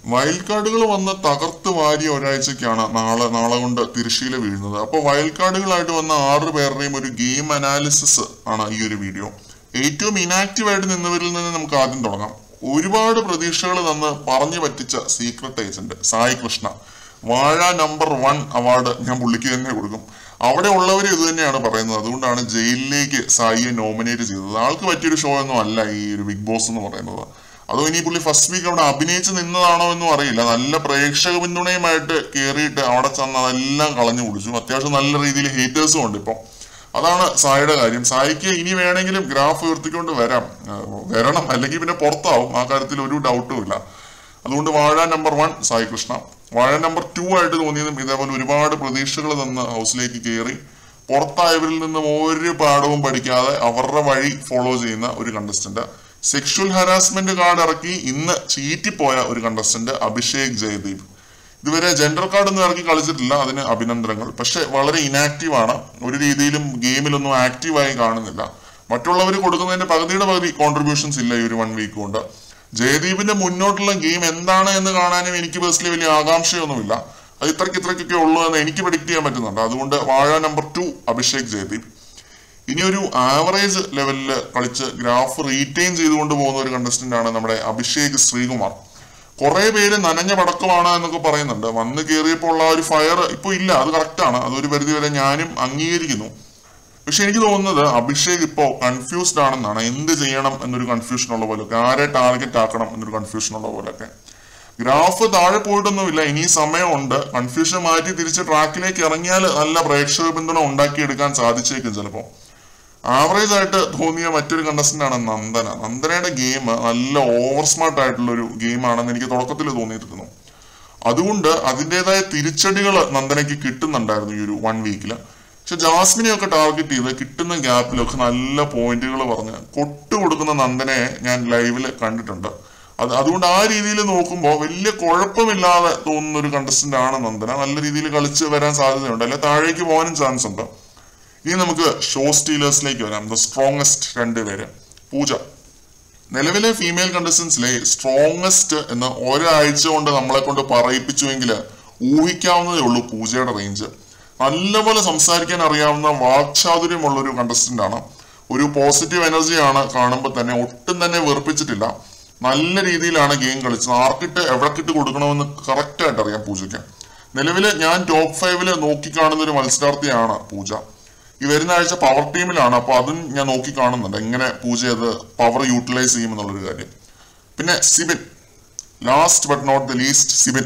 wild കാർഡുകൾ വന്ന് തകർത്ത് വാരിയ ഒരാഴ്ചക്കാണ് നാളെ നാളെ കൊണ്ട് തിരശ്ശീല വീഴുന്നത് അപ്പോൾ വൈൽഡ് കാർഡുകളായിട്ട് വന്ന ആറ് പേരുടെയും ഒരു ഗെയിം അനാലിസിസ് ആണ് ഈ ഒരു വീഡിയോ ഏറ്റവും ഇനാക്റ്റീവ് ആയിട്ട് നിന്നവരിൽ നിന്ന് നമുക്ക് ആദ്യം തുടങ്ങാം ഒരുപാട് പ്രതീക്ഷകൾ തന്ന് പറഞ്ഞു പറ്റിച്ച സീക്രട്ട് ഏജന്റ് സായി കൃഷ്ണ വാഴ നമ്പർ വൺ അവാർഡ് ഞാൻ പുള്ളിക്ക് തന്നെ കൊടുക്കും അവിടെ ഉള്ളവർ ഇത് തന്നെയാണ് പറയുന്നത് അതുകൊണ്ടാണ് ജയിലിലേക്ക് സായിയെ നോമിനേറ്റ് ചെയ്തത് ആൾക്ക് പറ്റിയൊരു ഷോ ഒന്നും അല്ല ഈ ഒരു ബിഗ് ബോസ് എന്ന് പറയുന്നത് അതോ ഇനി പുള്ളി ഫസ്റ്റ് വീക്ക് അവിടെ അഭിനയിച്ച് നിന്നതാണോ എന്നും അറിയില്ല നല്ല പ്രേക്ഷക പിന്തുണയുമായിട്ട് കയറിയിട്ട് അവിടെ ചെന്ന് അതെല്ലാം കളഞ്ഞു കുടിച്ചു അത്യാവശ്യം നല്ല രീതിയിൽ ഹേറ്റേഴ്സും ഉണ്ട് ഇപ്പം അതാണ് സായിയുടെ കാര്യം സായിക്ക് ഇനി വേണമെങ്കിലും ഗ്രാഫ് ഉയർത്തിക്കൊണ്ട് വരാം ആ, വരണം അല്ലെങ്കിൽ പിന്നെ പുറത്താവും ആ കാര്യത്തിൽ ഒരു ഡൗട്ടും ഇല്ല അതുകൊണ്ട് വാഴ നമ്പർ വൺ സായി കൃഷ്ണ വാഴ നമ്പർ ടു ആയിട്ട് തോന്നിയതും ഇതേപോലെ ഒരുപാട് പ്രതീക്ഷകൾ തന്ന് ഹൗസിലേക്ക് കയറി പുറത്തായവരിൽ നിന്നും ഒരു പാഠവും പഠിക്കാതെ അവരുടെ വഴി ഫോളോ ചെയ്യുന്ന ഒരു കണ്ടസ്റ്റന്റ് സെക്ഷൽ ഹരാസ്മെന്റ് കാർഡ് ഇറക്കി ഇന്ന് ചീറ്റിപ്പോയ ഒരു കണ്ടസ്റ്റന്റ് അഭിഷേക് ജയദീപ് ഇതുവരെ ജെൻഡർ കാർഡ് ഒന്നും ഇറക്കി കളിച്ചിട്ടില്ല അതിന് അഭിനന്ദനങ്ങൾ പക്ഷെ വളരെ ഇനാക്റ്റീവ് ആണ് ഒരു രീതിയിലും ഗെയിമിലൊന്നും ആക്റ്റീവായി കാണുന്നില്ല മറ്റുള്ളവർ കൊടുക്കുന്നതിന്റെ പകുതിയുടെ പകുതി കോൺട്രിബ്യൂഷൻസ് ഇല്ല ഈ ഒരു വൺ വീക്ക് കൊണ്ട് ജയദീപിന്റെ മുന്നോട്ടുള്ള ഗെയിം എന്താണ് എന്ന് കാണാനും എനിക്ക് പേഴ്സണലി വലിയ ആകാംക്ഷയൊന്നുമില്ല അത് ഇത്രയ്ക്ക് ഇത്രയ്ക്കൊക്കെ ഉള്ളൂ എന്ന് എനിക്ക് പ്രഡിക്ട് ചെയ്യാൻ പറ്റുന്നുണ്ട് അതുകൊണ്ട് വാഴ നമ്പർ ടു അഭിഷേക് ജയദീപ് ഇനി ഒരു ആവറേജ് ലെവലിൽ കളിച്ച് ഗ്രാഫ് റീറ്റെയിൻ ചെയ്തുകൊണ്ട് പോകുന്ന ഒരു കണ്ടസ്റ്റന്റ് ആണ് നമ്മുടെ അഭിഷേക് ശ്രീകുമാർ കുറെ പേര് നനഞ്ഞ പടക്കമാണ് എന്നൊക്കെ പറയുന്നുണ്ട് വന്ന് കയറിയപ്പോൾ ഉള്ള ആ ഒരു ഫയർ ഇപ്പൊ ഇല്ല അത് കറക്റ്റ് ആണ് അതൊരു പരിധി വരെ ഞാനും അംഗീകരിക്കുന്നു പക്ഷെ എനിക്ക് തോന്നുന്നത് അഭിഷേക് ഇപ്പോ കൺഫ്യൂസ്ഡ് ആണെന്നാണ് എന്ത് ചെയ്യണം എന്നൊരു കൺഫ്യൂഷൻ ഉള്ള പോലൊക്കെ ആരെ ടാർഗറ്റ് ആക്കണം എന്നൊരു കൺഫ്യൂഷൻ ഉള്ള പോലൊക്കെ ഗ്രാഫ് താഴെ പോയിട്ടൊന്നുമില്ല ഇനി സമയമുണ്ട് കൺഫ്യൂഷൻ മാറ്റി തിരിച്ച് ട്രാക്കിലേക്ക് ഇറങ്ങിയാൽ നല്ല പ്രേക്ഷക പിന്തുണ ഉണ്ടാക്കിയെടുക്കാൻ സാധിച്ചേക്കും ചിലപ്പോൾ ആവറേജ് ആയിട്ട് തോന്നിയ മറ്റൊരു കണ്ടസ്റ്റന്റ് ആണ് നന്ദന നന്ദനയുടെ ഗെയിം നല്ല ഓവർ സ്മാർട്ട് ആയിട്ടുള്ള ഒരു ഗെയിമാണെന്ന് എനിക്ക് തുടക്കത്തിൽ തോന്നിയിരുന്നു അതുകൊണ്ട് അതിൻ്റെതായ തിരിച്ചടികൾ നന്ദനയ്ക്ക് കിട്ടുന്നുണ്ടായിരുന്നു ഈ ഒരു വൺ വീക്കിൽ പക്ഷെ ജാസ്മിനെ ഒക്കെ ടാർഗറ്റ് ചെയ്ത് കിട്ടുന്ന ഗ്യാപ്പിലൊക്കെ നല്ല പോയിന്റുകൾ പറഞ്ഞ് കൊട്ടു കൊടുക്കുന്ന നന്ദനെ ഞാൻ ലൈവിൽ കണ്ടിട്ടുണ്ട് അത് അതുകൊണ്ട് ആ രീതിയിൽ നോക്കുമ്പോൾ വലിയ കുഴപ്പമില്ലാതെ തോന്നുന്ന ഒരു കണ്ടസ്റ്റന്റ് ആണ് നന്ദന നല്ല രീതിയിൽ കളിച്ച് വരാൻ സാധ്യതയുണ്ട് അല്ലെ താഴേക്ക് പോകാനും ചാൻസ് ഉണ്ട് ഇനി നമുക്ക് ഷോ സ്റ്റീലേഴ്സിലേക്ക് വരാം ദ സ്ട്രോങ്സ്റ്റ് രണ്ടുപേര് പൂജ നിലവിലെ ഫീമെയിൽ കണ്ടസ്റ്റൻസിലെ സ്ട്രോങ്സ്റ്റ് എന്ന് ഒരാഴ്ച കൊണ്ട് നമ്മളെ കൊണ്ട് പറയിപ്പിച്ചുവെങ്കിൽ ഊഹിക്കാവുന്നതേ ഉള്ളൂ പൂജയുടെ റേഞ്ച് നല്ലപോലെ സംസാരിക്കാൻ അറിയാവുന്ന വാക്ചാതുര്യമുള്ള ഒരു കണ്ടസ്റ്റന്റ് ആണ് ഒരു പോസിറ്റീവ് എനർജിയാണ് കാണുമ്പോൾ തന്നെ ഒട്ടും തന്നെ വെറുപ്പിച്ചിട്ടില്ല നല്ല രീതിയിലാണ് ഗെയിം കളിച്ചത് ആർക്കിട്ട് എവിടക്കിട്ട് കൊടുക്കണമെന്ന് കറക്റ്റ് ആയിട്ട് അറിയാം പൂജയ്ക്ക് നിലവില് ഞാൻ ടോപ്പ് ഫൈവില് നോക്കിക്കാണുന്ന ഒരു മത്സരാർത്ഥിയാണ് പൂജ ഈ വരുന്ന ആഴ്ച പവർ ടീമിലാണ് അപ്പൊ അതും ഞാൻ നോക്കി കാണുന്നുണ്ട് എങ്ങനെ പൂജ അത് പവർ യൂട്ടിലൈസ് ചെയ്യും എന്നുള്ളൊരു കാര്യം പിന്നെ Sibin last but not the least Sibin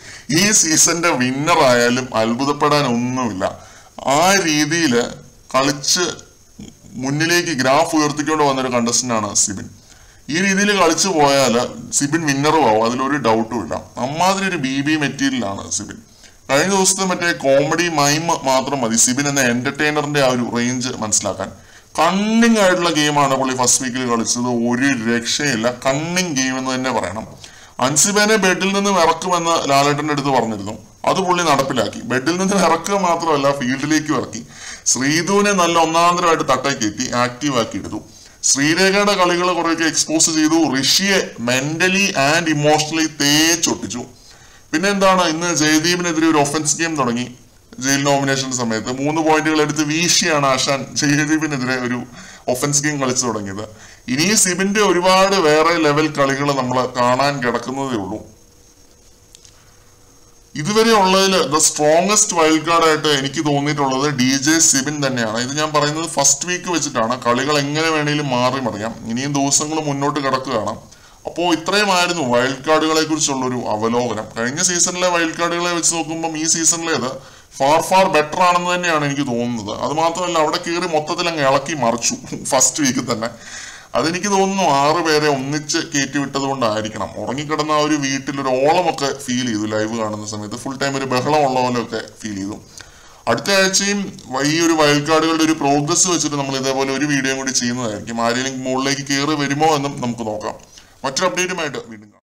ഈ സീസന്റെ വിന്നർ ആയാലും അത്ഭുതപ്പെടാൻ ഒന്നുമില്ല ആ രീതിയിൽ കളിച്ച് മുന്നിലേക്ക് ഗ്രാഫ് ഉയർത്തിക്കൊണ്ട് വന്നൊരു കണ്ടസ്റ്റന്റ് ആണ് സിബിൻ ഈ രീതിയിൽ കളിച്ചു പോയാൽ സിബിൻ വിന്നറും ആവും അതിലൊരു ഡൗട്ടും ഇല്ല അമ്മാതിരി ഒരു ബി ബി മെറ്റീരിയലാണ് സിബിൻ കഴിഞ്ഞ ദിവസത്തെ മറ്റേ കോമഡി മൈം മാത്രം മതി സിബിൻ എന്ന എന്റർടൈനറിന്റെ ആ ഒരു റേഞ്ച് മനസ്സിലാക്കാൻ കണ്ണിങ് ആയിട്ടുള്ള ഗെയിമാണ് പുള്ളി ഫസ്റ്റ് വീക്കിൽ കളിച്ചത് ഒരു രക്ഷയില്ല കണ്ണിങ് ഗെയിം എന്ന് തന്നെ പറയണം അൻസിബേനെ ബെഡിൽ നിന്നും ഇറക്കുമെന്ന് ലാലേട്ടന്റെ അടുത്ത് പറഞ്ഞിരുന്നു അത് പുള്ളി നടപ്പിലാക്കി ബെഡിൽ നിന്നും ഇറക്കുക മാത്രമല്ല ഫീൽഡിലേക്കും ഇറക്കി ശ്രീധുവിനെ നല്ല ഒന്നാന്തരമായിട്ട് തട്ടേ കയറ്റി ആക്റ്റീവ് ആക്കി എടുത്തു ശ്രീരേഖയുടെ കളികൾ കുറെയൊക്കെ എക്സ്പോസ് ചെയ്തു ഋഷിയെ മെന്റലി ആൻഡ് ഇമോഷണലി തേച്ചൊട്ടിച്ചു പിന്നെ എന്താണ് ഇന്ന് ജയദീപിനെതിരെ ഒരു ഒഫൻസ് ഗെയിം തുടങ്ങി ജയിൽ നോമിനേഷൻ സമയത്ത് മൂന്ന് പോയിന്റുകൾ എടുത്ത് വീശിയാണ് ആശാൻ ജയദീപിനെതിരെ ഒരു ഒഫൻസ് ഗെയിം കളിച്ചു തുടങ്ങിയത് ഇനി സിബിന്റെ ഒരുപാട് വേറെ ലെവൽ കളികൾ നമ്മൾ കാണാൻ കിടക്കുന്നതേ ഉള്ളൂ ഇതുവരെ ഉള്ളതിൽ ദ സ്ട്രോങ്സ്റ്റ് വൈൽഡ് കാർഡ് ആയിട്ട് എനിക്ക് തോന്നിയിട്ടുള്ളത് ഡി ജെ സിബിൻ തന്നെയാണ് ഇത് ഞാൻ പറയുന്നത് ഫസ്റ്റ് വീക്ക് വെച്ചിട്ടാണ് കളികൾ എങ്ങനെ വേണേലും മാറി മറിയാം ഇനിയും ദിവസങ്ങൾ മുന്നോട്ട് കിടക്കുകയാണ് അപ്പോൾ ഇത്രയുമായിരുന്നു വൈൽഡ് കാർഡുകളെ കുറിച്ചുള്ള ഒരു അവലോകനം കഴിഞ്ഞ സീസണിലെ വൈൽഡ് കാർഡുകളെ വെച്ച് നോക്കുമ്പോൾ ഈ സീസണിലേത് ഫാർ ഫാർ ബെറ്റർ ആണെന്ന് തന്നെയാണ് എനിക്ക് തോന്നുന്നത് അത് മാത്രമല്ല അവിടെ കയറി മൊത്തത്തിൽ അങ്ങ് ഇളക്കി മറിച്ചു ഫസ്റ്റ് വീക്കിൽ തന്നെ അതെനിക്ക് തോന്നുന്നു ആറ് പേരെ ഒന്നിച്ച് കയറ്റി വിട്ടത് കൊണ്ടായിരിക്കണം ഉറങ്ങിക്കിടന്ന ആ ഒരു വീട്ടിൽ ഒരു ഓളമൊക്കെ ഫീൽ ചെയ്തു ലൈവ് കാണുന്ന സമയത്ത് ഫുൾ ടൈം ഒരു ബഹളം ഉള്ള പോലെയൊക്കെ ഫീൽ ചെയ്തു അടുത്ത ആഴ്ചയും ഈ ഒരു വൈൽഡ് കാർഡുകളുടെ ഒരു പ്രോഗ്രസ് വെച്ചിട്ട് നമ്മൾ ഇതേപോലെ ഒരു വീഡിയോ കൂടി ചെയ്യുന്നതായിരിക്കും ആരെങ്കിലും മുകളിലേക്ക് കയറി വരുമോ എന്നും നമുക്ക് നോക്കാം മറ്റൊരു അപ്ഡേറ്റുമായിട്ട് വീണ്ടും കാണാം